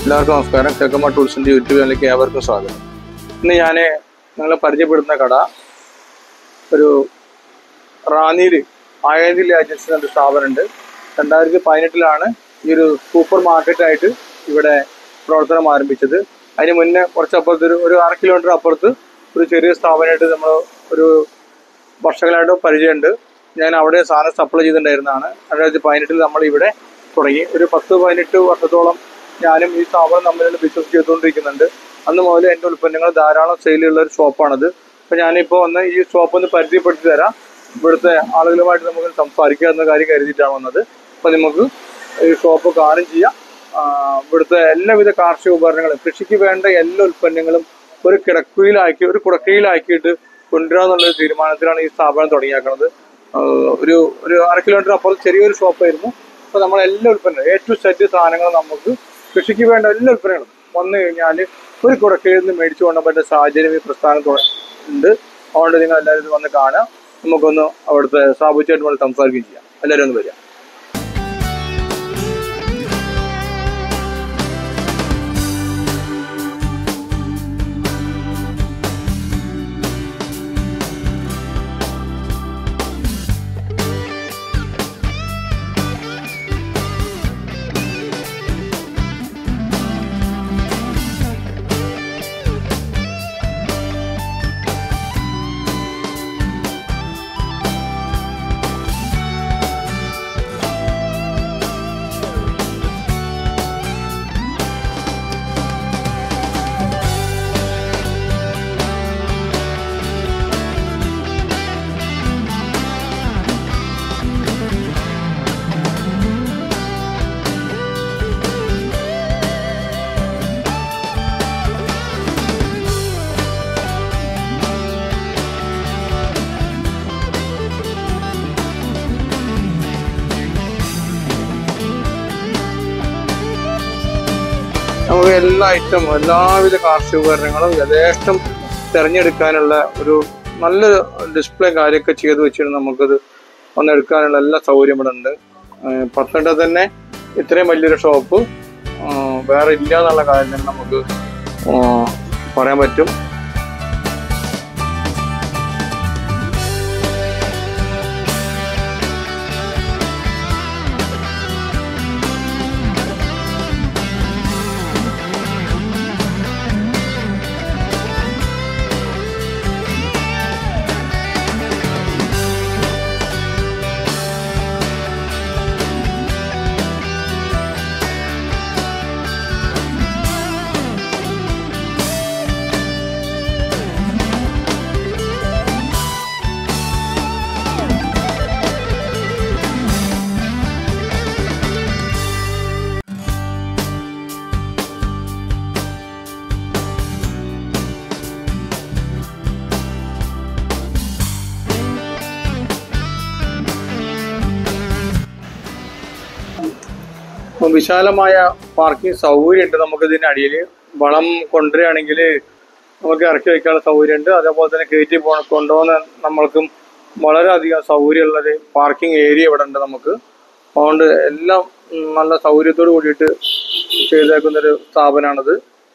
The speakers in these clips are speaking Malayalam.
എല്ലാവർക്കും നമസ്കാരം ചെക്കമ്മ ടൂൾസിൻ്റെ യൂട്യൂബ് ചാനലിലേക്ക് ഏവർക്കും സ്വാഗതം ഇന്ന് ഞാൻ നിങ്ങളെ പരിചയപ്പെടുന്ന കട ഒരു റാന്നിയിൽ ആയതിൽ ഏജൻസി എന്നൊരു സ്ഥാപനമുണ്ട് രണ്ടായിരത്തി പതിനെട്ടിലാണ് ഈ ഒരു സൂപ്പർ മാർക്കറ്റായിട്ട് ഇവിടെ പ്രവർത്തനം ആരംഭിച്ചത് അതിന് മുന്നേ കുറച്ചപ്പുറത്ത് ഒരു ഒരു അര കിലോമീറ്റർ അപ്പുറത്ത് ഒരു ചെറിയ സ്ഥാപനമായിട്ട് നമ്മൾ ഒരു വർഷങ്ങളായിട്ട് പരിചയമുണ്ട് ഞാൻ അവിടെ സാധനം സപ്ലൈ ചെയ്തിട്ടുണ്ടായിരുന്നതാണ് രണ്ടായിരത്തി പതിനെട്ടിൽ നമ്മൾ ഇവിടെ തുടങ്ങി ഒരു പത്ത് പതിനെട്ട് വർഷത്തോളം ഞാനും ഈ സ്ഥാപനം തമ്മിൽ ബിസിനസ് ചെയ്തുകൊണ്ടിരിക്കുന്നുണ്ട് അന്ന് മുതൽ എൻ്റെ ഉൽപ്പന്നങ്ങൾ ധാരാളം സെയിലുള്ള ഒരു ഷോപ്പാണത് അപ്പോൾ ഞാനിപ്പോൾ വന്ന് ഈ ഷോപ്പ് ഒന്ന് പരിചയപ്പെടുത്തി തരാം ഇവിടുത്തെ ആളുകളുമായിട്ട് നമുക്ക് സംസാരിക്കുക എന്ന കാര്യം കരുതിയിട്ടാണ് വന്നത് അപ്പോൾ നമുക്ക് ഈ ഷോപ്പ് കാണും ചെയ്യാം ആ, ഇവിടുത്തെ എല്ലാവിധ കാർഷിക ഉപകരണങ്ങളും കൃഷിക്ക് വേണ്ട എല്ലാ ഉൽപ്പന്നങ്ങളും ഒരു കിടക്കയിലാക്കി ഒരു കുടക്കയിലാക്കിയിട്ട് കൊണ്ടുവരിക എന്നുള്ള തീരുമാനത്തിലാണ് ഈ സ്ഥാപനം തുടങ്ങിയേക്കുന്നത് ആഹ് ഒരു ഒരു അര കിലോമീറ്റർ അപ്പുറത്ത് ചെറിയൊരു ഷോപ്പായിരുന്നു അപ്പോൾ നമ്മൾ എല്ലാ ഉൽപ്പന്നങ്ങളും എ ടു സെറ്റ് സാധനങ്ങൾ നമുക്ക് കൃഷിക്ക് വേണ്ട എല്ലാ ഉൽപ്പന്നങ്ങളും വന്നു കഴിഞ്ഞാൽ ഒരു കുടക്കയിൽ നിന്ന് മേടിച്ചു കൊണ്ടുപോകാൻ പറ്റുന്ന സാഹചര്യം ഈ പ്രസ്ഥാനം തുട- ഉണ്ട് അതുകൊണ്ട് നിങ്ങൾ എല്ലാവരും ഇത് വന്ന് കാണുക നമുക്കൊന്ന് അവിടുത്തെ സ്ഥാപിച്ചായിട്ട് നമ്മൾ സംസാരിക്കുകയും ചെയ്യാം എല്ലാവരും ഒന്ന് വരിക നമുക്ക് എല്ലാ ഐറ്റം എല്ലാവിധ കാർഷിക ഉപകരണങ്ങളും യഥേഷ്ടം തിരഞ്ഞെടുക്കാനുള്ള ഒരു നല്ല ഡിസ്പ്ലേ കാര്യമൊക്കെ ചെയ്ത് വെച്ചിട്ട് നമുക്കത് ഒന്ന് എടുക്കാനുള്ള എല്ലാ സൗകര്യം ഇവിടെ ഉണ്ട് ഏഹ് പത്തനംതിട്ട തന്നെ ഇത്രയും വലിയൊരു ഷോപ്പ് വേറെ ഇല്ല എന്നുള്ള കാര്യം തന്നെ നമുക്ക് ആഹ് പറയാൻ പറ്റും അപ്പം വിശാലമായ പാർക്കിംഗ് സൗകര്യമുണ്ട് നമുക്ക് ഇതിന് അടിയിൽ വളം കൊണ്ടുവരികയാണെങ്കിൽ നമുക്ക് ഇറക്കി വെക്കാനുള്ള സൗകര്യമുണ്ട് അതേപോലെ തന്നെ കയറ്റി പോ കൊണ്ടുപോകുന്ന നമ്മൾക്കും വളരെയധികം സൗകര്യമുള്ളൊരു പാർക്കിംഗ് ഏരിയ ഇവിടെ ഉണ്ട് നമുക്ക് അതുകൊണ്ട് എല്ലാം ഉം, നല്ല സൗകര്യത്തോട് കൂടിയിട്ട് ചെയ്തേക്കുന്നൊരു സ്ഥാപനമാണിത്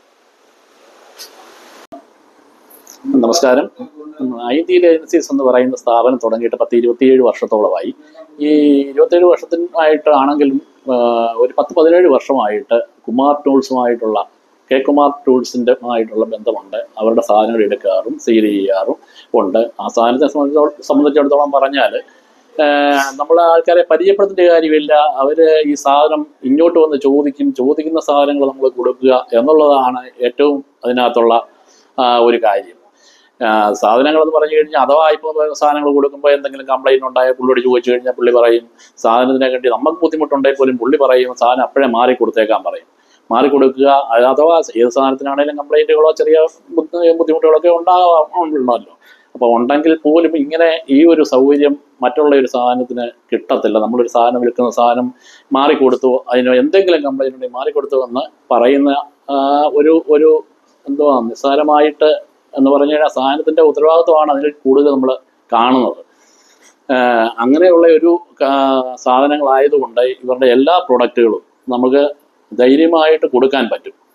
നമസ്കാരം ഐ ടി ഏജൻസീസ് എന്ന് പറയുന്ന സ്ഥാപനം തുടങ്ങിയിട്ട് പത്ത് ഇരുപത്തിയേഴ് വർഷത്തോളമായി ഈ ഇരുപത്തേഴ് വർഷത്തിനായിട്ടാണെങ്കിലും ആ, ഒരു പത്ത് പതിനേഴ് വർഷമായിട്ട് കുമാർ ടൂൾസുമായിട്ടുള്ള കെ കുമാർ ടൂൾസിൻ്റെ ആയിട്ടുള്ള ബന്ധമുണ്ട് അവരുടെ സാധനങ്ങൾ എടുക്കാറും സെയിൽ ചെയ്യാറും ഉണ്ട് ആ സാധനത്തെ സംബന്ധിച്ചോ- സംബന്ധിച്ചിടത്തോളം പറഞ്ഞാൽ നമ്മൾ ആൾക്കാരെ പരിചയപ്പെടുത്തേണ്ട കാര്യമില്ല അവർ ഈ സാധനം ഇങ്ങോട്ട് വന്ന് ചോദിക്കും ചോദിക്കുന്ന സാധനങ്ങൾ നമ്മൾ കൊടുക്കുക എന്നുള്ളതാണ് ഏറ്റവും അതിനകത്തുള്ള ആ, ഒരു കാര്യം സാധനങ്ങൾ എന്ന് പറഞ്ഞു കഴിഞ്ഞാൽ അഥവാ ഇപ്പോൾ സാധനങ്ങൾ കൊടുക്കുമ്പോൾ എന്തെങ്കിലും കംപ്ലൈൻറ്റ് ഉണ്ടായ പുള്ളിയോട് ചോദിച്ചു കഴിഞ്ഞാൽ പുള്ളി പറയും സാധനത്തിനെ കണ്ടി നമുക്ക് ബുദ്ധിമുട്ടുണ്ടെങ്കിൽ പോലും പുള്ളി പറയും സാധനം അപ്പോഴേ മാറി കൊടുത്തേക്കാൻ പറയും മാറി കൊടുക്കുക അത് അഥവാ ഏത് സാധനത്തിനാണെങ്കിലും കംപ്ലൈൻറ്റുകളോ ചെറിയ ബുദ്ധി- ബുദ്ധിമുട്ടുകളൊക്കെ ഉണ്ടാകാമല്ലോ അപ്പോൾ ഉണ്ടെങ്കിൽ പോലും ഇങ്ങനെ ഈ ഒരു സൗകര്യം മറ്റുള്ള ഒരു സാധനത്തിന് കിട്ടത്തില്ല നമ്മളൊരു സാധനം വിൽക്കുന്ന സാധനം മാറിക്കൊടുത്തു അതിന് എന്തെങ്കിലും കംപ്ലൈൻറ്റ് ഉണ്ടെങ്കിൽ മാറിക്കൊടുത്തു എന്ന് പറയുന്ന ആ, ഒരു ഒരു എന്തുവാ നിസ്സാരമായിട്ട് എന്ന് പറഞ്ഞു കഴിഞ്ഞാൽ സാധനത്തിന്റെ ഉത്തരവാദിത്വമാണ് അതിൽ കൂടുതൽ നമ്മൾ കാണുന്നത് ആഹ് അങ്ങനെയുള്ള ഒരു കാ- സാധനങ്ങളായതുകൊണ്ട് ഇവരുടെ എല്ലാ പ്രൊഡക്റ്റുകളും നമുക്ക് ധൈര്യമായിട്ട് കൊടുക്കാൻ പറ്റും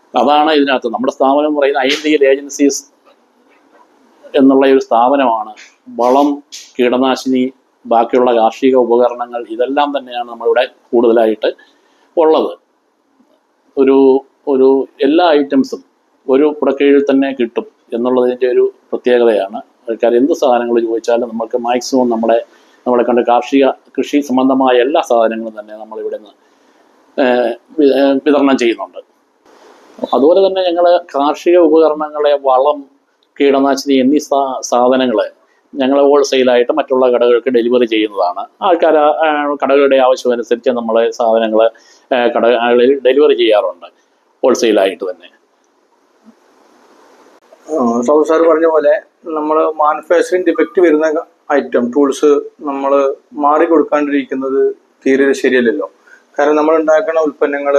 അതാണ് ഇതിനകത്ത് നമ്മുടെ സ്ഥാപനം എന്ന് പറയുന്നത് I N D L agencies എന്നുള്ള ഒരു സ്ഥാപനമാണ് വളം കീടനാശിനി ബാക്കിയുള്ള കാർഷിക ഉപകരണങ്ങൾ ഇതെല്ലാം തന്നെയാണ് നമ്മളിവിടെ കൂടുതലായിട്ട് ഉള്ളത് ഒരു ഒരു എല്ലാ ഐറ്റംസും ഒരു കുടക്കീഴിൽ തന്നെ കിട്ടും എന്നുള്ളതിൻ്റെ ഒരു പ്രത്യേകതയാണ് ആൾക്കാർ എന്ത് സാധനങ്ങൾ ചോദിച്ചാലും നമുക്ക് മാക്സിമം നമ്മുടെ നമ്മളെ കണ്ട് കാർഷിക കൃഷി സംബന്ധമായ എല്ലാ സാധനങ്ങളും തന്നെ നമ്മളിവിടെ നിന്ന് ഏഹ്, വി- ഏഹ്, വിതരണം ചെയ്യുന്നുണ്ട് അതുപോലെ തന്നെ ഞങ്ങൾ കാർഷിക ഉപകരണങ്ങളെ വളം കീടനാശിനി എന്നീ സാ സാധനങ്ങൾ ഞങ്ങൾ ഹോൾസെയിലായിട്ട് മറ്റുള്ള കടകൾക്ക് ഡെലിവറി ചെയ്യുന്നതാണ് ആൾക്കാർ കടകളുടെ ആവശ്യമനുസരിച്ച് നമ്മൾ സാധനങ്ങൾ കടകളിൽ ഡെലിവറി ചെയ്യാറുണ്ട് ഹോൾസെയിലായിട്ട് തന്നെ സൗ സാർ പറഞ്ഞ പോലെ നമ്മൾ മാനുഫാക്ചറിങ് ഡിഫക്റ്റ് വരുന്ന ഐറ്റം ടൂൾസ് നമ്മൾ മാറി കൊടുക്കാണ്ടിരിക്കുന്നത് തീരെ ശരിയല്ലല്ലോ കാരണം നമ്മൾ ഉണ്ടാക്കുന്ന ഉൽപ്പന്നങ്ങൾ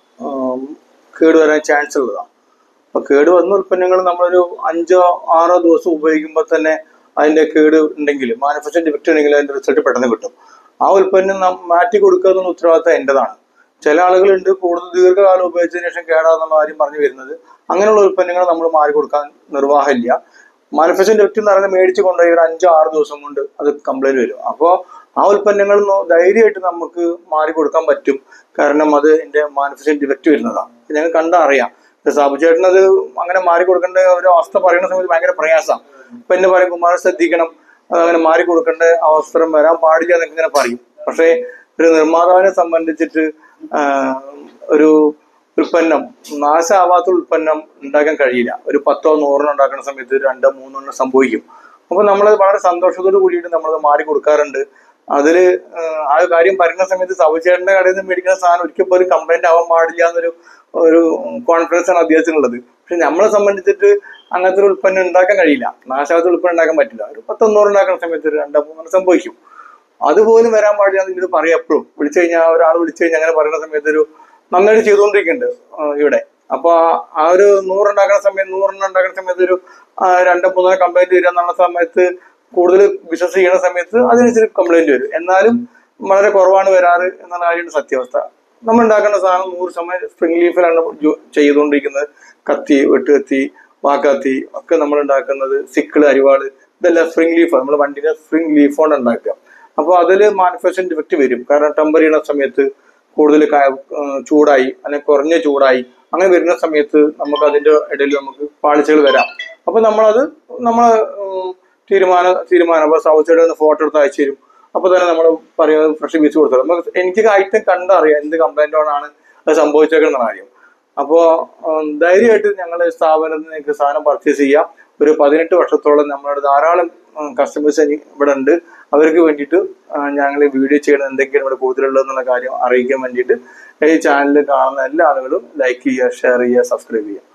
കേടുവരാൻ ചാൻസ് ഉള്ളതാണ് അപ്പൊ കേട് വന്ന ഉൽപ്പന്നങ്ങൾ നമ്മളൊരു അഞ്ചോ ആറോ ദിവസം ഉപയോഗിക്കുമ്പോൾ തന്നെ അതിന്റെ കേട് ഉണ്ടെങ്കിൽ മാനുഫാക്ചറിങ് ഡിഫക്റ്റ് ഉണ്ടെങ്കിൽ അതിന്റെ റിസൾട്ട് പെട്ടെന്ന് കിട്ടും ആ ഉൽപ്പന്നം നം- മാറ്റി കൊടുക്കുക എന്നുള്ള ഉത്തരവാദിത്തം എന്റേതാണ് ചില ആളുകളുണ്ട് കൂടുതൽ ദീർഘകാലം ഉപയോഗിച്ചതിന് ശേഷം കേടാന്നുള്ള കാര്യം പറഞ്ഞു വരുന്നത് അങ്ങനെയുള്ള ഉൽപ്പന്നങ്ങൾ നമ്മൾ മാറി കൊടുക്കാൻ നിർവാഹമില്ല മാനുഫാക്ചറിംഗ് ഡിഫക്റ്റ് എന്ന് പറയുന്നത് മേടിച്ച് കൊണ്ടുപോയി ഒരു അഞ്ചോ ആറ് ദിവസം കൊണ്ട് അത് കംപ്ലൈന്റ് വരും അപ്പോൾ ആ ഉൽപ്പന്നങ്ങൾ നോ- ധൈര്യമായിട്ട് നമുക്ക് മാറി കൊടുക്കാൻ പറ്റും കാരണം അത് എൻ്റെ മാനുഫാക്ചറിംഗ് ഡിഫക്റ്റ് വരുന്നതാണ് ഞങ്ങൾ കണ്ടാ അറിയാം സാബു ചേട്ടൻ അത് അങ്ങനെ മാറി കൊടുക്കേണ്ട ഒരു അവസ്ഥ പറയുന്ന സമയത്ത് ഭയങ്കര പ്രയാസമാണ് അപ്പൊ എന്നെ പറയും കുമാരൻ ശ്രദ്ധിക്കണം അത് അങ്ങനെ മാറി കൊടുക്കേണ്ട അവസരം വരാൻ പാടില്ല എന്നൊക്കെ ഇങ്ങനെ പറയും പക്ഷേ ഒരു നിർമ്മാതാവിനെ സംബന്ധിച്ചിട്ട് ആ, ഒരു ഉൽപ്പന്നം നാശമാവാത്ത ഉൽപ്പന്നം ഉണ്ടാക്കാൻ കഴിയില്ല ഒരു പത്തോ നൂറെണ്ണം ഉണ്ടാക്കുന്ന സമയത്ത് രണ്ടോ മൂന്നെണ്ണം സംഭവിക്കും അപ്പൊ നമ്മൾ വളരെ സന്തോഷത്തോട് കൂടിയിട്ട് നമ്മളത് മാറി കൊടുക്കാറുണ്ട് അതില് ആ, ആ കാര്യം പറയുന്ന സമയത്ത് സൗചേട്ടന്റെ കടയിൽ നിന്ന് മേടിക്കുന്ന സാധനം ഒരിക്കൽ പോലും കംപ്ലൈന്റ് ആവാൻ പാടില്ല എന്നൊരു ഒരു കോൺഫിഡൻസ് ആണ് അദ്ദേഹത്തിനുള്ളത് പക്ഷെ നമ്മളെ സംബന്ധിച്ചിട്ട് അങ്ങനത്തെ ഒരു ഉൽപ്പന്നം ഉണ്ടാക്കാൻ കഴിയില്ല നാശാവാത്ത ഉൽപ്പന്നം ഉണ്ടാക്കാൻ പറ്റില്ല ഒരു പത്തൊന്നൂറ് ഉണ്ടാക്കുന്ന സമയത്ത് ഒരു രണ്ടോ മൂന്നെണ്ണം സംഭവിക്കും അതുപോലും വരാൻ പാടില്ല എന്ന് ഇത് പറയാം എപ്പോഴും വിളിച്ചു കഴിഞ്ഞാൽ ഒരാൾ വിളിച്ചു കഴിഞ്ഞാൽ അങ്ങനെ പറയുന്ന സമയത്ത് ഒരു നന്നായിട്ട് ചെയ്തുകൊണ്ടിരിക്കുന്നുണ്ട് ആ, ഇവിടെ അപ്പൊ ആ- ആ ഒരു നൂറുണ്ടാക്കുന്ന സമയത്ത് നൂറെണ്ണം ഉണ്ടാക്കുന്ന സമയത്ത് ഒരു ആ, രണ്ടോ മൂന്നോ കംപ്ലൈന്റ് വരിക എന്നുള്ള സമയത്ത് കൂടുതൽ ബിസിനസ് ചെയ്യുന്ന സമയത്ത് അതിനനുസരിച്ച് കംപ്ലൈന്റ് വരും എന്നാലും വളരെ കുറവാണ് വരാറ് എന്നുള്ള കാര്യമാണ് സത്യാവസ്ഥ നമ്മൾ ഉണ്ടാക്കുന്ന സാധനം നൂറ് ശതമാനം സ്പ്രിംഗ് ലീഫിലാണ് ജോ- ചെയ്തുകൊണ്ടിരിക്കുന്നത് കത്തി വെട്ടുകത്തി വാക്കത്തി ഒക്കെ നമ്മൾ ഉണ്ടാക്കുന്നത് സിക്കിള് അരിവാള് ഇതെല്ലാം സ്പ്രിംഗ് ലീഫ് നമ്മൾ വണ്ടിയുടെ സ്പ്രിംഗ് ലീഫ് കൊണ്ട് ഉണ്ടാക്കുക അപ്പോൾ അതിൽ മാനുഫാക്ചറിങ് ഡിഫക്റ്റ് വരും കാരണം ടെമ്പർ ചെയ്യുന്ന സമയത്ത് കൂടുതൽ ചൂടായി അല്ലെങ്കിൽ കുറഞ്ഞ ചൂടായി അങ്ങനെ വരുന്ന സമയത്ത് നമുക്ക് അതിന്റെ ഇടയിൽ നമുക്ക് പാളിച്ചകൾ വരാം അപ്പൊ നമ്മളത് നമ്മൾ തീരുമാന തീരുമാനം അപ്പൊ സൗത്ത് ഒന്ന് ഫോട്ടോ എടുത്ത് അയച്ചു തരും അപ്പൊ തന്നെ നമ്മൾ പറയുന്നത് ഫ്രഷ് പീസ് കൊടുത്തു നമുക്ക് എനിക്ക് ഐറ്റം കണ്ടറിയാം എന്ത് കംപ്ലൈന്റോടാണ് അത് സംഭവിച്ചേക്കുന്ന കാര്യം അപ്പോൾ ധൈര്യമായിട്ട് ഞങ്ങളുടെ സ്ഥാപനത്തിൽ നിങ്ങൾക്ക് സാധനം പർച്ചേസ് ചെയ്യാം ഒരു പതിനെട്ട് വർഷത്തോളം നമ്മളുടെ ധാരാളം കസ്റ്റമേഴ്സ് ഇവിടെ ഉണ്ട് അവർക്ക് വേണ്ടിയിട്ട് ഞങ്ങൾ വീഡിയോ ചെയ്യണം എന്തൊക്കെയാണ് ഇവിടെ കൂടുതലുള്ളതെന്നുള്ള കാര്യം അറിയിക്കാൻ വേണ്ടിയിട്ട് ഈ ചാനൽ കാണുന്ന എല്ലാ ആളുകളും ലൈക്ക് ചെയ്യുക ഷെയർ ചെയ്യുക സബ്സ്ക്രൈബ് ചെയ്യുക